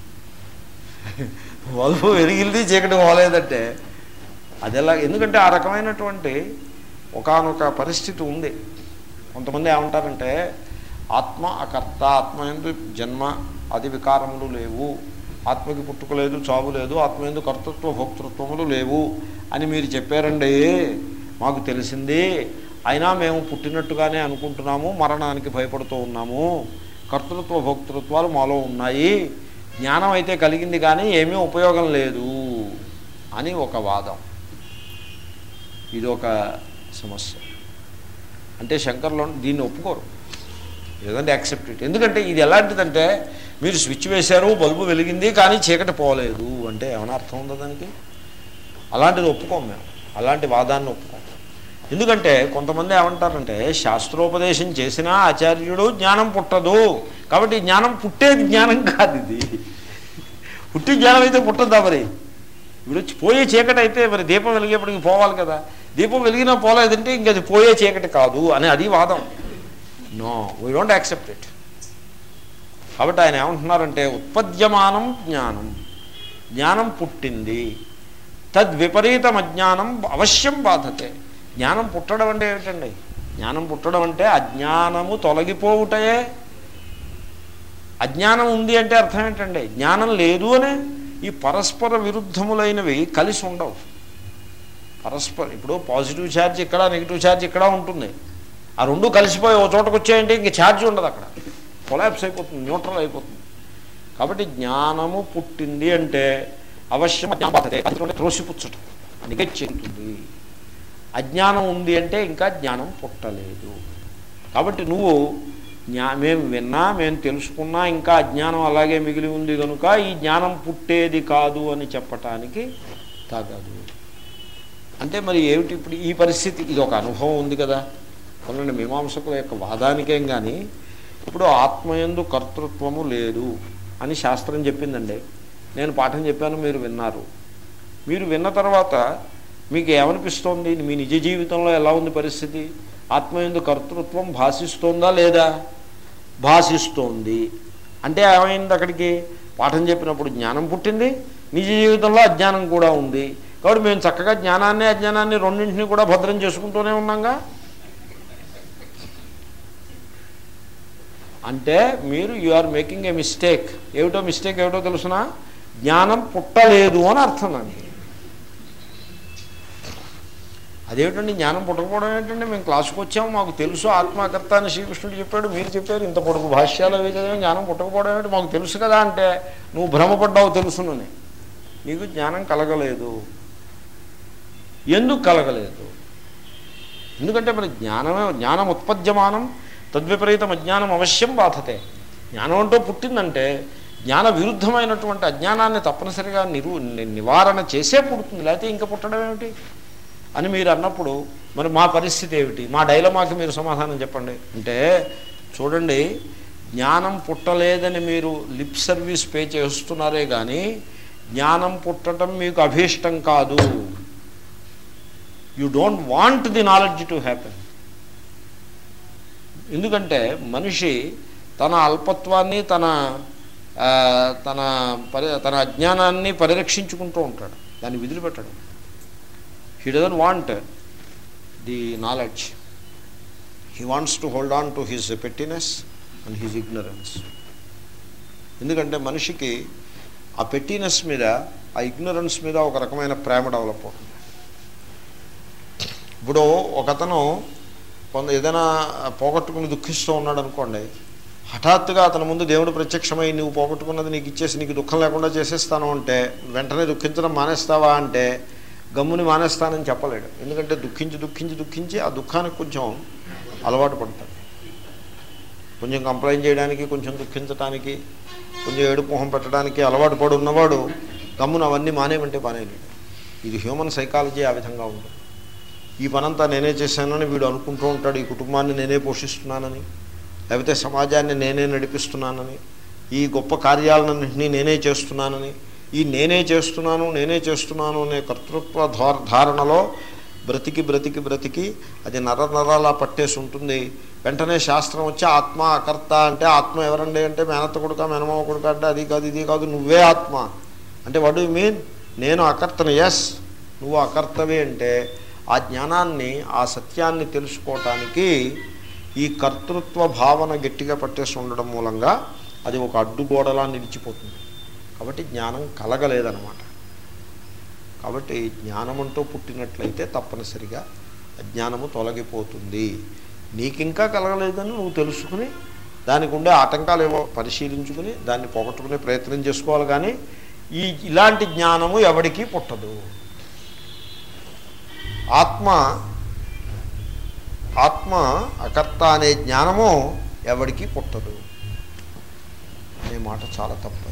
బల్బు వెలిగింది చీకటి పోలేదంటే అది ఎలా ఎందుకంటే ఆ రకమైనటువంటి ఒకానొక పరిస్థితి ఉంది కొంతమంది ఏమంటారంటే ఆత్మ అకర్త ఆత్మ ఎందు జన్మ అది వికారములు లేవు ఆత్మకి పుట్టుక లేదు చావు లేదు ఆత్మ ఎందు కర్తృత్వ భోక్తృత్వములు లేవు అని మీరు చెప్పారండి మాకు తెలిసింది అయినా మేము పుట్టినట్టుగానే అనుకుంటున్నాము మరణానికి భయపడుతూ ఉన్నాము కర్తృత్వ భోక్తృత్వాలు మాలో ఉన్నాయి జ్ఞానం అయితే కలిగింది కానీ ఏమీ ఉపయోగం లేదు అని ఒక వాదం ఇది ఒక సమస్య అంటే శంకర్లో దీన్ని ఒప్పుకోరు ఏదంటే యాక్సెప్ట్ ఇట్ ఎందుకంటే ఇది ఎలాంటిదంటే మీరు స్విచ్ వేశారు బల్బు వెలిగింది కానీ చీకటి పోలేదు అంటే ఏమైనా అర్థం ఉందా దానికి అలాంటిది ఒప్పుకోం మేము అలాంటి వాదాన్ని ఒప్పుకోం ఎందుకంటే కొంతమంది ఏమంటారంటే శాస్త్రోపదేశం చేసినా ఆచార్యుడు జ్ఞానం పుట్టదు కాబట్టి ఈ జ్ఞానం పుట్టేది జ్ఞానం కాదు ఇది పుట్టి జ్ఞానం అయితే పుట్టద్దా మరి ఇప్పుడు వచ్చి పోయే చీకటి అయితే మరి దీపం వెలిగేప్పటికి పోవాలి కదా దీపం వెలిగినా పోలేదంటే ఇంక అది పోయే చీకటి కాదు అని అది వాదం no we don't accept it కాబట్టి ఆయన ఏమంటున్నారంటే ఉత్పద్యమానం జ్ఞానం జ్ఞానం పుట్టింది తద్విపరీతం అజ్ఞానం అవశ్యం బాధతే జ్ఞానం పుట్టడం అంటే ఏమిటండి జ్ఞానం పుట్టడం అంటే అజ్ఞానము తొలగిపోవుటయే అజ్ఞానం ఉంది అంటే అర్థం ఏంటండి జ్ఞానం లేదు అనే ఈ పరస్పర విరుద్ధములైనవి కలిసి ఉండవు పరస్పర ఇప్పుడు పాజిటివ్ ఛార్జ్ ఇక్కడ నెగిటివ్ ఛార్జ్ ఇక్కడ ఉంటుంది ఆ రెండు కలిసిపోయి ఒక చోటకు వచ్చాయంటే ఇంక ఛార్జ్ ఉండదు అక్కడ కొలాప్స్ అయిపోతుంది న్యూట్రల్ అయిపోతుంది కాబట్టి జ్ఞానము పుట్టింది అంటే అవశ్యం అజ్ఞాపతే త్రోసిపుచ్చటం నెగెట్ చెందుతుంది అజ్ఞానం ఉంది అంటే ఇంకా జ్ఞానం పుట్టలేదు కాబట్టి నువ్వు జ్ఞా మేము విన్నా మేము తెలుసుకున్నా ఇంకా అజ్ఞానం అలాగే మిగిలి ఉంది కనుక ఈ జ్ఞానం పుట్టేది కాదు అని చెప్పటానికి తగదు అంటే మరి ఏమిటి ఇప్పుడు ఈ పరిస్థితి ఇది ఒక అనుభవం ఉంది కదా కొనండి మీమాంసకుల యొక్క వాదానికేం కానీ ఇప్పుడు ఆత్మయందు కర్తృత్వము లేదు అని శాస్త్రం చెప్పిందండి నేను పాఠం చెప్పాను మీరు విన్నారు మీరు విన్న తర్వాత మీకు ఏమనిపిస్తోంది మీ నిజ జీవితంలో ఎలా ఉంది పరిస్థితి ఆత్మయందు కర్తృత్వం భాషిస్తోందా లేదా భాషిస్తోంది అంటే ఏమైంది అక్కడికి పాఠం చెప్పినప్పుడు జ్ఞానం పుట్టింది నిజ జీవితంలో అజ్ఞానం కూడా ఉంది కాబట్టి మేము చక్కగా జ్ఞానాన్ని అజ్ఞానాన్ని రెండింటిని కూడా భద్రం చేసుకుంటూనే ఉన్నాగా అంటే మీరు you are making a mistake ఏమిటో మిస్టేక్ ఏమిటో తెలుసునా జ్ఞానం పుట్టలేదు అని అర్థం దానికి అదేమిటండి జ్ఞానం పుట్టకపోవడం ఏంటంటే మేము క్లాసుకు వచ్చాము మాకు తెలుసు ఆత్మకర్త అని శ్రీకృష్ణుడు చెప్పాడు మీరు చెప్పారు ఇంత పొడుగు భాష్యాలు అవి చదివాం జ్ఞానం పుట్టకపోవడం ఏంటి మాకు తెలుసు కదా అంటే నువ్వు భ్రమపడ్డావు తెలుసునని నీకు జ్ఞానం కలగలేదు ఎందుకు కలగలేదు ఎందుకంటే మరి జ్ఞానమే జ్ఞానం ఉత్పద్యమానం తద్విపరీతం అజ్ఞానం అవశ్యం బాధతే జ్ఞానం అంటూ పుట్టిందంటే జ్ఞాన విరుద్ధమైనటువంటి అజ్ఞానాన్ని తప్పనిసరిగా నిరు ని- నివారణ చేసే పుడుతుంది లేకపోతే ఇంకా పుట్టడం ఏమిటి అని మీరు అన్నప్పుడు మరి మా పరిస్థితి ఏమిటి మా డైలమాకి మీరు సమాధానం చెప్పండి అంటే చూడండి జ్ఞానం పుట్టలేదని మీరు లిప్ సర్వీస్ పే చేస్తున్నారే కానీ జ్ఞానం పుట్టడం మీకు అభీష్టం కాదు you don't want the knowledge to happen ఎందుకంటే మనిషి తన అల్పత్వాన్ని తన ఆ, తన పరి తన అజ్ఞానాన్ని పరిరక్షించుకుంటూ ఉంటాడు దాన్ని విదిలిపెట్టడు he doesn't want the knowledge he wants to hold on to his pettiness and his ignorance ఎందుకంటే మనిషికి ఆ పెట్టినెస్ మీద ఆ ఇగ్నరెన్స్ మీద ఒక రకమైన ప్రేమ డెవలప్ అవుతుంది ఇప్పుడు ఒకతను కొంత ఏదైనా పోగొట్టుకుని దుఃఖిస్తూ ఉన్నాడు అనుకోండి హఠాత్తుగా అతని ముందు దేవుడు ప్రత్యక్షమై నువ్వు పోగొట్టుకున్నది నీకు ఇచ్చేసి నీకు దుఃఖం లేకుండా చేసేస్తాను అంటే వెంటనే దుఃఖించడం మానేస్తావా అంటే గమ్ముని మానేస్తానని చెప్పలేడు ఎందుకంటే దుఃఖించి దుఃఖించి దుఃఖించి ఆ దుఃఖానికి కొంచెం అలవాటు పడతాడు కొంచెం కంప్లైంట్ చేయడానికి కొంచెం దుఃఖించడానికి కొంచెం ఏడుపు మొహం పెట్టడానికి అలవాటు పడి ఉన్నవాడు గమ్మున అవన్నీ మానేమంటే మానేయలేడు ఇది హ్యూమన్ సైకాలజీ ఆ విధంగా ఉంటుంది ఈ పనంతా నేనే చేశానని వీడు అనుకుంటూ ఉంటాడు ఈ కుటుంబాన్ని నేనే పోషిస్తున్నానని లేకపోతే సమాజాన్ని నేనే నడిపిస్తున్నానని ఈ గొప్ప కార్యాలన్నింటినీ నేనే చేస్తున్నానని ఈ నేనే చేస్తున్నాను నేనే చేస్తున్నాను అనే కర్తృత్వ ధార ధారణలో బ్రతికి బ్రతికి బ్రతికి అది నర నరాలా పట్టేసి ఉంటుంది వెంటనే శాస్త్రం వచ్చి ఆత్మ అకర్త అంటే ఆత్మ ఎవరండి అంటే మేనత్త కొడుక మేనమావ కొడుక అంటే అది కాదు ఇది కాదు నువ్వే ఆత్మ అంటే వాట్ యు మీన్ నేను అకర్తను ఎస్ నువ్వు అకర్తవే అంటే ఆ జ్ఞానాన్ని ఆ సత్యాన్ని తెలుసుకోవటానికి ఈ కర్తృత్వ భావన గట్టిగా పట్టేసి ఉండడం మూలంగా అది ఒక అడ్డుగోడలా నిలిచిపోతుంది కాబట్టి జ్ఞానం కలగలేదన్నమాట కాబట్టి జ్ఞానమంటూ పుట్టినట్లయితే తప్పనిసరిగా అజ్ఞానము తొలగిపోతుంది నీకింకా కలగలేదని నువ్వు తెలుసుకుని దానికి ఉండే ఆటంకాలు ఏవో పరిశీలించుకుని దాన్ని పోగొట్టుకునే ప్రయత్నం చేసుకోవాలి కానీ ఈ ఇలాంటి జ్ఞానము ఎవడికి పుట్టదు ఆత్మ ఆత్మ అకర్త అనే జ్ఞానము ఎవడికి పుట్టదు అనే మాట చాలా తప్పు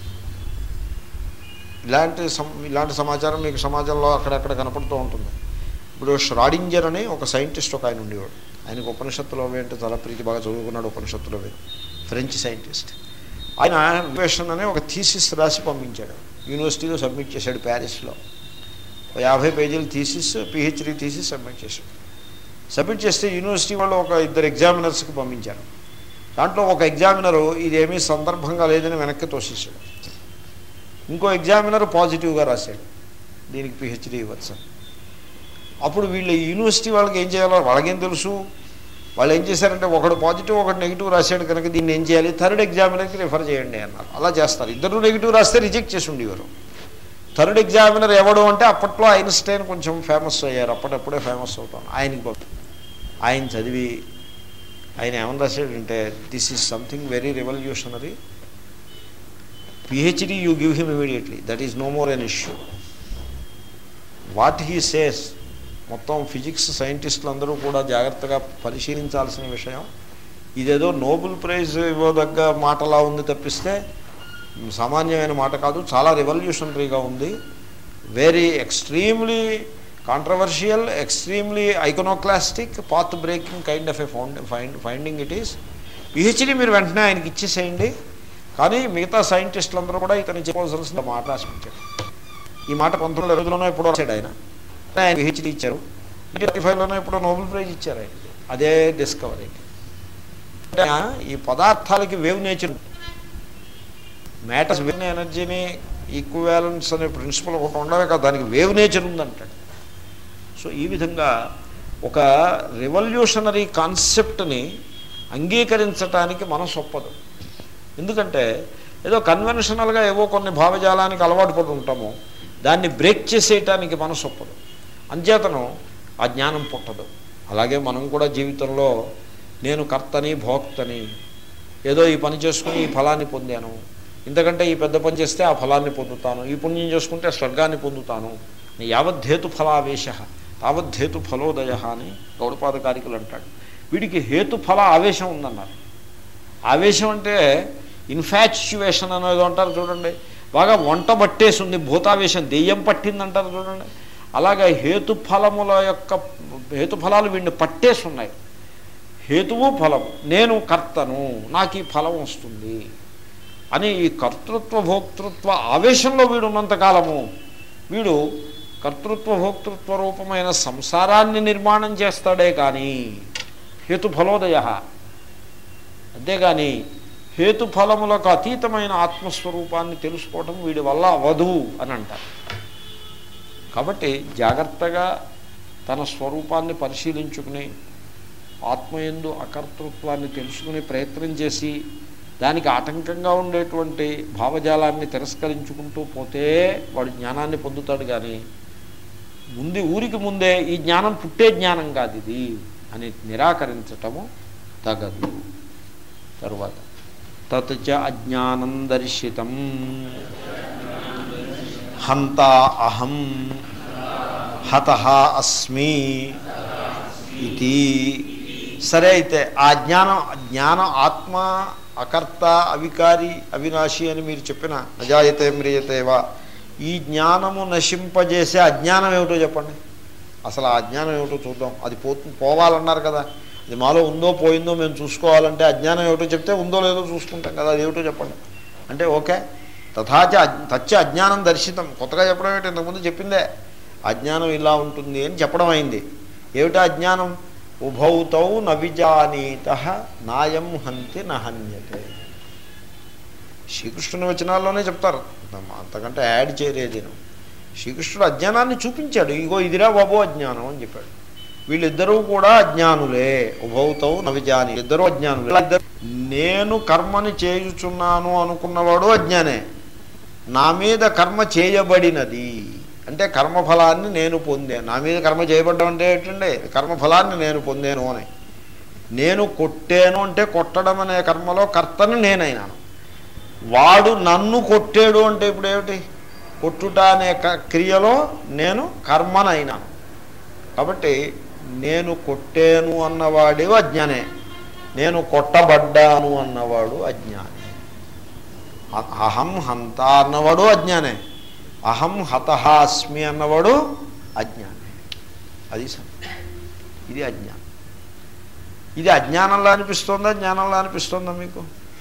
ఇలాంటి సం ఇలాంటి సమాచారం మీకు సమాజంలో అక్కడక్కడ కనపడుతూ ఉంటుంది ఇప్పుడు ష్రాడింజర్ అని ఒక సైంటిస్ట్ ఒక ఆయన ఉండేవాడు ఆయనకు ఉపనిషత్తులో అవి అంటే చాలా ప్రీతి బాగా చదువుకున్నాడు ఉపనిషత్తులో అవి ఫ్రెంచ్ సైంటిస్ట్ ఆయన వివేషన్ అనే ఒక థీసిస్ రాసి పంపించాడు యూనివర్సిటీలో సబ్మిట్ చేశాడు ప్యారిస్లో ఒక యాభై పేజీల థీసిస్ పిహెచ్డి థీసిస్ సబ్మిట్ చేశాడు సబ్మిట్ చేస్తే యూనివర్సిటీ వాళ్ళు ఒక ఇద్దరు ఎగ్జామినర్స్కి పంపించారు దాంట్లో ఒక ఎగ్జామినరు ఇదేమీ సందర్భంగా లేదని వెనక్కి తోసేసాడు ఇంకో ఎగ్జామినర్ పాజిటివ్గా రాశాడు దీనికి పిహెచ్డి ఇవ్వచ్చు అప్పుడు వీళ్ళు యూనివర్సిటీ వాళ్ళకి ఏం చేయాలో వాళ్ళకేం తెలుసు వాళ్ళు ఏం చేశారంటే ఒకడు పాజిటివ్ ఒకటి నెగిటివ్ రాశాడు కనుక దీన్ని ఏం చేయాలి థర్డ్ ఎగ్జామినర్కి రిఫర్ చేయండి అన్నారు అలా చేస్తారు ఇద్దరు నెగిటివ్ రాస్తే రిజెక్ట్ చేసి ఉండేవారు థర్డ్ ఎగ్జామినర్ ఎవడు అంటే అప్పట్లో ఐన్స్టైన్ కొంచెం ఫేమస్ అయ్యారు అప్పటప్పుడే ఫేమస్ అవుతాను ఆయనకి పంపి ఆయన చదివి ఆయన ఏమని రాశాడంటే this is something very revolutionary PhD you give him immediately that is no more an issue what he says మొత్తం ఫిజిక్స్ సైంటిస్టులు అందరూ కూడా జాగ్రత్తగా పరిశీలించాల్సిన విషయం ఇదేదో నోబెల్ ప్రైజ్ ఇవ్వదగ్గ మాటలా ఉంది తప్పిస్తే సామాన్యమైన మాట కాదు చాలా రెవల్యూషనరీగా ఉంది very extremely controversial extremely iconoclastic path breaking kind of a found find finding it is PhD మీరు వెంటనే ఆయనకి ఇచ్చేసేయండి కానీ మిగతా సైంటిస్టులందరూ కూడా ఇతను చెప్పవలసిన మాట రాసిపించారు ఈ మాట పంతొమ్మిది రోజుల్లోనో ఎప్పుడో రాశాడు ఆయన ఆయన పిహెచ్డీ ఇచ్చారు ట్వంటీ ఫైవ్లోనో ఎప్పుడో నోబెల్ ప్రైజ్ ఇచ్చారు ఆయన అదే డిస్కవరీ అంటే ఈ పదార్థాలకి వేవ్ నేచర్ మ్యాటర్స్ వేవ్ ఎనర్జీని ఈక్వాలెన్స్ అనే ప్రిన్సిపల్ ఒకటి ఉండవే కదా దానికి వేవ్ నేచర్ ఉందంటాడు సో ఈ విధంగా ఒక రెవల్యూషనరీ కాన్సెప్ట్ని అంగీకరించటానికి మనసు ఒప్పదు ఎందుకంటే ఏదో కన్వెన్షనల్గా ఏవో కొన్ని భావజాలానికి అలవాటు పడి ఉంటాము దాన్ని బ్రేక్ చేసేయటానికి మనసు ఒప్పదు అంచేతను ఆ జ్ఞానం పుట్టదు అలాగే మనం కూడా జీవితంలో నేను కర్తని భోక్తని ఏదో ఈ పని చేసుకుని ఈ ఫలాన్ని పొందాను ఇంతకంటే ఈ పెద్ద పని చేస్తే ఆ ఫలాన్ని పొందుతాను ఈ పుణ్యం చేసుకుంటే స్వర్గాన్ని పొందుతాను యావద్ధేతు ఫలావేశ తావద్ధేతు ఫలోదయ అని గౌడపాదకారికులు అంటాడు వీడికి హేతు ఫల ఆవేశం ఉందన్నారు ఆవేశం అంటే ఇన్ఫాచ్యువేషన్ అనేది అంటారు చూడండి బాగా వంట పట్టేసి ఉంది భూతావేశం దెయ్యం పట్టిందంటారు చూడండి అలాగే హేతుఫలముల యొక్క హేతుఫలాలు వీడిని పట్టేసి ఉన్నాయి హేతువు ఫలము నేను కర్తను నాకు ఈ ఫలం వస్తుంది అని ఈ కర్తృత్వ భోక్తృత్వ ఆవేశంలో వీడు ఉన్నంతకాలము వీడు కర్తృత్వ భోక్తృత్వ రూపమైన సంసారాన్ని నిర్మాణం చేస్తాడే కానీ హేతుఫలోదయ అంతేగాని హేతుఫలములకు అతీతమైన ఆత్మస్వరూపాన్ని తెలుసుకోవటం వీడి వల్ల అవదు అని అంటారు కాబట్టి జాగ్రత్తగా తన స్వరూపాన్ని పరిశీలించుకుని ఆత్మయందు అకర్తృత్వాన్ని తెలుసుకుని ప్రయత్నం చేసి దానికి ఆటంకంగా ఉండేటువంటి భావజాలాన్ని తిరస్కరించుకుంటూ పోతే వాడు జ్ఞానాన్ని పొందుతాడు కానీ ముందు ఊరికి ముందే ఈ జ్ఞానం పుట్టే జ్ఞానం కాదు ఇది అని నిరాకరించటము తగదు తరువాత తత్ చ అజ్ఞానం దర్శితం హంత అహం హత అస్మి ఇది సరే అయితే ఆ జ్ఞానం జ్ఞానం ఆత్మ అకర్త అవికారి అవినాశి అని మీరు చెప్పిన నజాయతే మ్రియతేవా ఈ జ్ఞానము నశింపజేసే అజ్ఞానం ఏమిటో చెప్పండి అసలు ఆ అజ్ఞానం ఏమిటో చూద్దాం అది పోతు పోవాలన్నారు కదా అది మాలో ఉందో పోయిందో మేము చూసుకోవాలంటే అజ్ఞానం ఏమిటో చెప్తే ఉందో లేదో చూసుకుంటాం కదా అది ఏమిటో చెప్పండి అంటే ఓకే తథాచ అజ్- తచ్చ అజ్ఞానం దర్శితం కొత్తగా చెప్పడం ఏంటి ఇంతకుముందు చెప్పిందే అజ్ఞానం ఇలా ఉంటుంది అని చెప్పడం అయింది ఏమిటా అజ్ఞానం ఉభౌతౌ నవిజానీత నాయం హంతి నహన్యతే శ్రీకృష్ణుని వచనాల్లోనే చెప్తారు అంతకంటే యాడ్ చేయలేదు నేను శ్రీకృష్ణుడు అజ్ఞానాన్ని చూపించాడు ఇగో ఇదిరా బాబు అజ్ఞానం అని చెప్పాడు వీళ్ళిద్దరూ కూడా అజ్ఞానులే ఉభౌతౌ నవిజాని ఇద్దరు అజ్ఞానులే వీళ్ళిద్దరూ నేను కర్మని చేయుచున్నాను అనుకున్నవాడు అజ్ఞానే నా మీద కర్మ చేయబడినది అంటే కర్మఫలాన్ని నేను పొందాను నా మీద కర్మ చేయబడ్డం అంటే ఏంటండి కర్మఫలాన్ని నేను పొందాను అని నేను కొట్టాను అంటే కొట్టడం అనే కర్మలో కర్తను నేనైనాను వాడు నన్ను కొట్టాడు అంటే ఇప్పుడు ఏమిటి కొట్టుట అనే క- క్రియలో నేను కర్మనైనాను కాబట్టి నేను కొట్టాను అన్నవాడు అజ్ఞానే నేను కొట్టబడ్డాను అన్నవాడు అజ్ఞానే అ- అహం హంత అన్నవాడు అజ్ఞానే అహం హతః అస్మి అన్నవాడు అజ్ఞానే అది సత్యం ఇది అజ్ఞానం ఇది అజ్ఞానంలో అనిపిస్తుందా జ్ఞానంలో అనిపిస్తుందా మీకు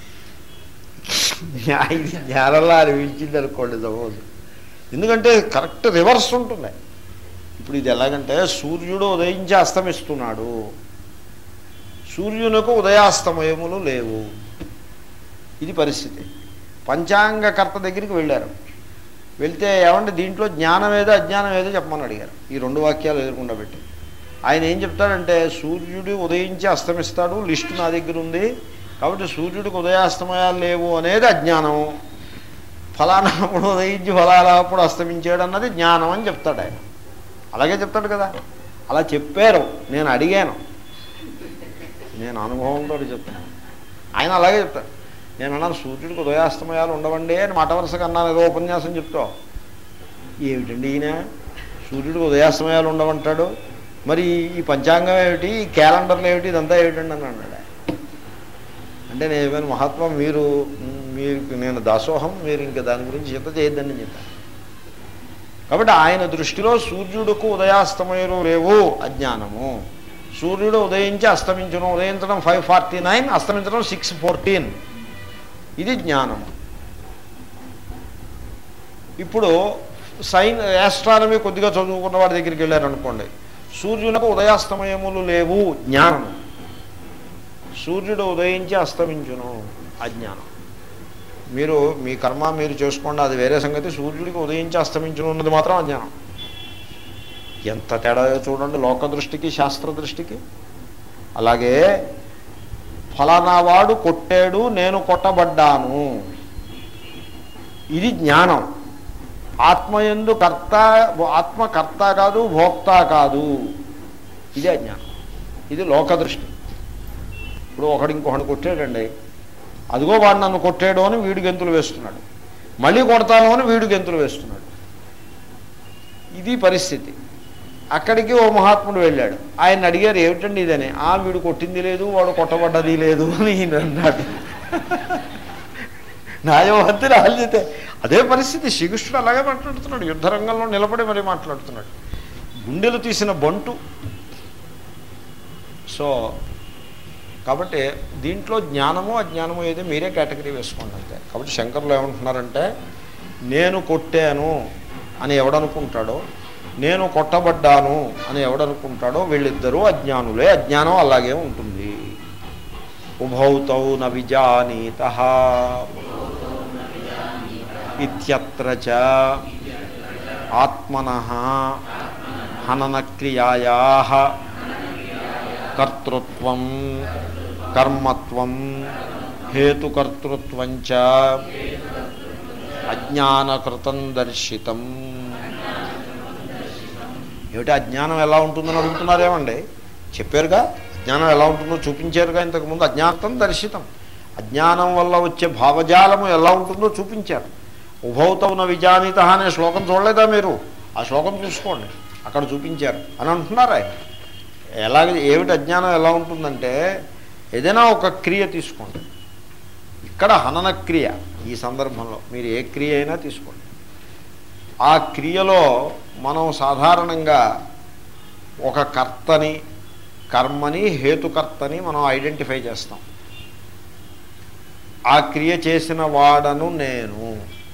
జ్ఞా- ఇది జ్ఞానంలో అనిపించింది అనుకోండి సపోజ్ ఎందుకంటే కరెక్ట్ రివర్స్ ఉంటుంది ఇప్పుడు ఇది ఎలాగంటే సూర్యుడు ఉదయించి అస్తమిస్తున్నాడు సూర్యునకు ఉదయాస్తమయములు లేవు ఇది పరిస్థితి పంచాంగకర్త దగ్గరికి వెళ్ళారు వెళ్తే ఏమంటే దీంట్లో జ్ఞానం ఏదో అజ్ఞానం ఏదో చెప్పమని అడిగారు ఈ రెండు వాక్యాలు ఎదుర్కొండా పెట్టి ఆయన ఏం చెప్తాడంటే సూర్యుడు ఉదయించి అస్తమిస్తాడు లిస్టు నా దగ్గర ఉంది కాబట్టి సూర్యుడికి ఉదయాస్తమయాలు లేవు అనేది అజ్ఞానం ఫలానాప్పుడు ఉదయించి ఫలానాప్పుడు అస్తమించాడు అన్నది జ్ఞానం అని చెప్తాడు ఆయన అలాగే చెప్తాడు కదా అలా చెప్పారు నేను అడిగాను నేను అనుభవంతో చెప్తాను ఆయన అలాగే చెప్తాడు నేను అన్నాను సూర్యుడికి ఉదయాస్తమయాలు ఉండవండి అని మాట వరుసగా అన్నాను ఏదో ఉపన్యాసం చెప్తా ఏమిటండి ఈయన సూర్యుడికి ఉదయాస్తమయాలు ఉండవంటాడు మరి ఈ పంచాంగం ఏమిటి ఈ క్యాలెండర్లు ఏమిటి ఇదంతా ఏమిటండి అని అన్నాడు ఆయన. అంటే నేను ఏమైనా మహాత్మా మీరు మీరు నేను దాసోహం మీరు ఇంకా దాని గురించి చింత చేయొద్దని చెప్పాను కాబట్టి ఆయన దృష్టిలో సూర్యుడుకు ఉదయాస్తమయాలు లేవు అజ్ఞానము సూర్యుడు ఉదయించి అస్తమించడం ఉదయించడం ఫైవ్ ఫార్టీ నైన్ అస్తమించడం సిక్స్ ఫోర్టీన్ ఇది జ్ఞానము ఇప్పుడు సైన్ యాస్ట్రానమీ కొద్దిగా చదువుకున్న వాడి దగ్గరికి వెళ్ళారనుకోండి సూర్యునకు ఉదయాస్తమయములు లేవు జ్ఞానము సూర్యుడు ఉదయించి అస్తమించును అజ్ఞానం మీరు మీ కర్మ మీరు చేసుకోండి అది వేరే సంగతి సూర్యుడికి ఉదయించి అస్తమించును ఉన్నది మాత్రం అజ్ఞానం ఎంత తేడా చూడండి లోక దృష్టికి శాస్త్ర దృష్టికి అలాగే ఫలానా వాడు కొట్టాడు నేను కొట్టబడ్డాను ఇది జ్ఞానం ఆత్మయందు కర్త ఆత్మ కర్త కాదు భోక్త కాదు ఇది అజ్ఞానం ఇది లోక దృష్టి ఇప్పుడు ఒకడు ఇంకొకడు కొట్టాడండి అదిగో వాడు నన్ను కొట్టాడు అని వీడు గెంతులు వేస్తున్నాడు మళ్ళీ కొడతాను అని వీడు గెంతులు వేస్తున్నాడు ఇది పరిస్థితి అక్కడికి ఓ మహాత్ముడు వెళ్ళాడు ఆయన అడిగారు ఏమిటండి ఇదని ఆ వీడు కొట్టింది లేదు వాడు కొట్టబడ్డది లేదు అని ఈయన అన్నాడు న్యాయవంతి రాలితే అదే పరిస్థితి శ్రీకృష్ణుడు అలాగే మాట్లాడుతున్నాడు యుద్ధరంగంలో నిలబడి మరీ మాట్లాడుతున్నాడు గుండెలు తీసిన బంటు సో కాబట్టి దీంట్లో జ్ఞానము అజ్ఞానము ఏది మీరే కేటగిరీ వేసుకోండి అంతే కాబట్టి శంకర్లు ఏమంటున్నారంటే నేను కొట్టాను అని ఎవడనుకుంటాడో నేను కొట్టబడ్డాను అని ఎవడనుకుంటాడో వీళ్ళిద్దరూ అజ్ఞానులే అజ్ఞానం అలాగే ఉంటుంది ఉభౌతౌ న విజానీత ఇత్యత్ర చ ఆత్మన హననక్రియాయా కర్తృత్వం కర్మత్వం హేతుకర్తృత్వం చ అజ్ఞానకృతం దర్శితం ఏమిటి అజ్ఞానం ఎలా ఉంటుందని అడుగుతున్నారేమండి చెప్పారుగా అజ్ఞానం ఎలా ఉంటుందో చూపించారుగా ఇంతకుముందు అజ్ఞానం దర్శితం అజ్ఞానం వల్ల వచ్చే భావజాలము ఎలా ఉంటుందో చూపించారు ఉభౌతవున విజానిత అనే శ్లోకం చూడలేదా మీరు ఆ శ్లోకం చూసుకోండి అక్కడ చూపించారు అని అంటున్నారు ఆయన ఎలాగ ఏమిటి అజ్ఞానం ఎలా ఉంటుందంటే ఏదైనా ఒక క్రియ తీసుకోండి ఇక్కడ హనన క్రియ ఈ సందర్భంలో మీరు ఏ క్రియ అయినా తీసుకోండి ఆ క్రియలో మనం సాధారణంగా ఒక కర్తని కర్మని హేతుకర్తని మనం ఐడెంటిఫై చేస్తాం ఆ క్రియ చేసిన వాడను నేను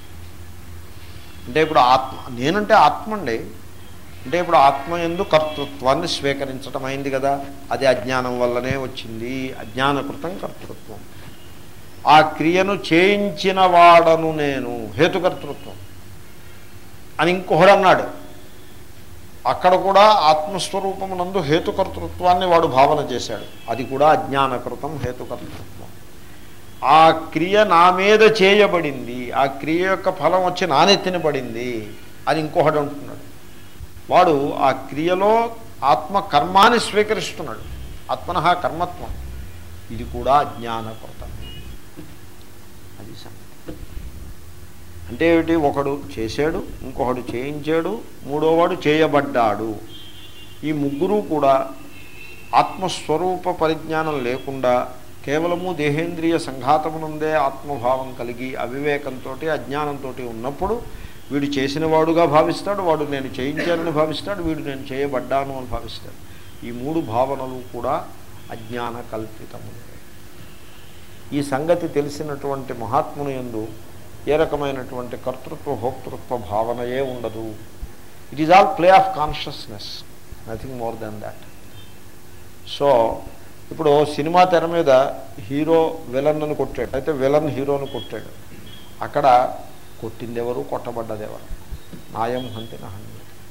అంటే ఇప్పుడు ఆత్మ నేనంటే ఆత్మ అండి అంటే ఇప్పుడు ఆత్మ ఎందు కర్తృత్వాన్ని స్వీకరించడం అయింది కదా అది అజ్ఞానం వల్లనే వచ్చింది అజ్ఞానకృతం కర్తృత్వం ఆ క్రియను చేయించిన వాడను నేను హేతుకర్తృత్వం అని ఇంకొకడు అన్నాడు అక్కడ కూడా ఆత్మస్వరూపమునందు హేతుకర్తృత్వాన్ని వాడు భావన చేశాడు అది కూడా అజ్ఞానకృతం హేతుకర్తృత్వం ఆ క్రియ నా మీద చేయబడింది ఆ క్రియ యొక్క ఫలం వచ్చి నానెత్తిన పడింది అని ఇంకొకడు అంటున్నాడు వాడు ఆ క్రియలో ఆత్మ కర్మాన్ని స్వీకరిస్తున్నాడు ఆత్మన కర్మత్వం ఇది కూడా అజ్ఞానకృతం అది సంగతి అంటే ఏమిటి ఒకడు చేశాడు ఇంకొకడు చేయించాడు మూడోవాడు చేయబడ్డాడు ఈ ముగ్గురు కూడా ఆత్మస్వరూప పరిజ్ఞానం లేకుండా కేవలము దేహేంద్రియ సంఘాతమునందే ఆత్మభావం కలిగి అవివేకంతో అజ్ఞానంతో ఉన్నప్పుడు వీడు చేసినవాడుగా భావిస్తాడు వాడు నేను చేయించానని భావిస్తాడు వీడు నేను చేయబడ్డాను అని భావిస్తాడు ఈ మూడు భావనలు కూడా అజ్ఞాన కల్పితములే ఈ సంగతి తెలిసినటువంటి మహాత్ముని యందు ఏ రకమైనటువంటి కర్తృత్వ భోక్తృత్వ భావనయే ఉండదు it is all play of consciousness nothing more than that so ఇప్పుడు సినిమా తెర మీద హీరో విలన్ను కొట్టాడు అయితే విలన్ హీరోను కొట్టాడు అక్కడ కొట్టింది ఎవరు కొట్టబడ్డది ఎవరు నాయం హంతి నహన్య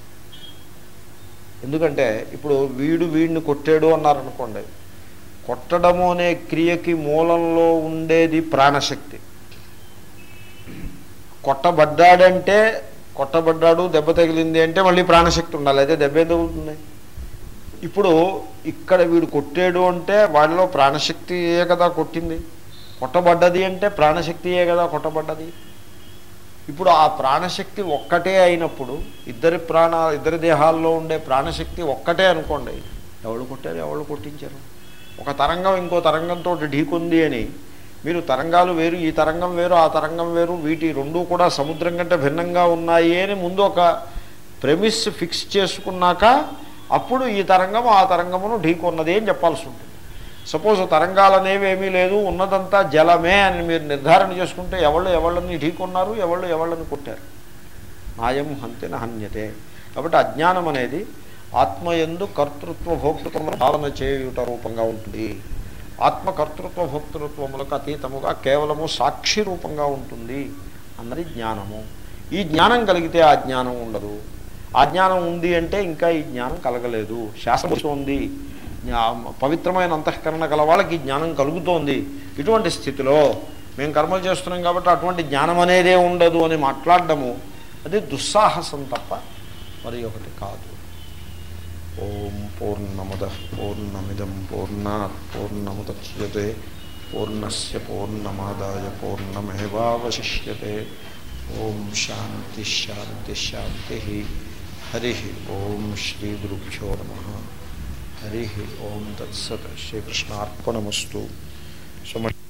ఎందుకంటే ఇప్పుడు వీడు వీడిని కొట్టాడు అన్నారనుకోండి కొట్టడము అనే క్రియకి మూలంలో ఉండేది ప్రాణశక్తి కొట్టబడ్డాడంటే కొట్టబడ్డాడు దెబ్బ తగిలింది అంటే మళ్ళీ ప్రాణశక్తి ఉండాలి అయితే దెబ్బ ఏం తగులుతుంది ఇప్పుడు ఇక్కడ వీడు కొట్టాడు అంటే వాడిలో ప్రాణశక్తియే కదా కొట్టింది కొట్టబడ్డది అంటే ప్రాణశక్తియే కదా కొట్టబడ్డది ఇప్పుడు ఆ ప్రాణశక్తి ఒక్కటే అయినప్పుడు ఇద్దరి ప్రాణ ఇద్దరి దేహాల్లో ఉండే ప్రాణశక్తి ఒక్కటే అనుకోండి ఎవరు కొట్టారు ఎవరు కొట్టించారు ఒక తరంగం ఇంకో తరంగంతో ఢీకొంది అని మీరు తరంగాలు వేరు ఈ తరంగం వేరు ఆ తరంగం వేరు వీటి రెండూ కూడా సముద్రం కంటే భిన్నంగా ఉన్నాయి అని ముందు ఒక ప్రెమిస్ ఫిక్స్ చేసుకున్నాక అప్పుడు ఈ తరంగం ఆ తరంగమును ఢీకొన్నది అని చెప్పాల్సి ఉంటుంది సపోజ్ తరంగాలు అనేవి ఏమీ లేదు ఉన్నదంతా జలమే అని మీరు నిర్ధారణ చేసుకుంటే ఎవళ్ళు ఎవళ్ళని ఢీకొన్నారు ఎవళ్ళు ఎవళ్ళని కొట్టారు నాయం హంతిన హన్యతే కాబట్టి అజ్ఞానం అనేది ఆత్మయందు కర్తృత్వ భోక్తృత్వ భావన చేయుట రూపంగా ఉంటుంది ఆత్మ కర్తృత్వ భోక్తృత్వములకు అతీతముగా కేవలము సాక్షి రూపంగా ఉంటుంది అన్నది జ్ఞానము ఈ జ్ఞానం కలిగితే ఆ జ్ఞానం ఉండదు ఆ జ్ఞానం ఉంది అంటే ఇంకా ఈ జ్ఞానం కలగలేదు శాస్త్రం ఉంది జ్ఞా- పవిత్రమైన అంతఃకరణ గల వాళ్ళకి ఈ జ్ఞానం కలుగుతోంది ఇటువంటి స్థితిలో మేము కర్మలు చేస్తున్నాం కాబట్టి అటువంటి జ్ఞానం అనేదే ఉండదు అని మాట్లాడడము అది దుస్సాహసం తప్ప మరి ఒకటి కాదు ఓం పూర్ణమద పూర్ణమిదం పూర్ణాత్ పూర్ణముద్యతే పూర్ణస్ పూర్ణమాదాయ పూర్ణమేవాశిష్యతే ఓం శాంతి శాంతి శాంతి హరి ఓం శ్రీ గురుభ్యో నమ హరి ఓం తత్సత్ శ్రీకృష్ణార్పణమస్తు సుమ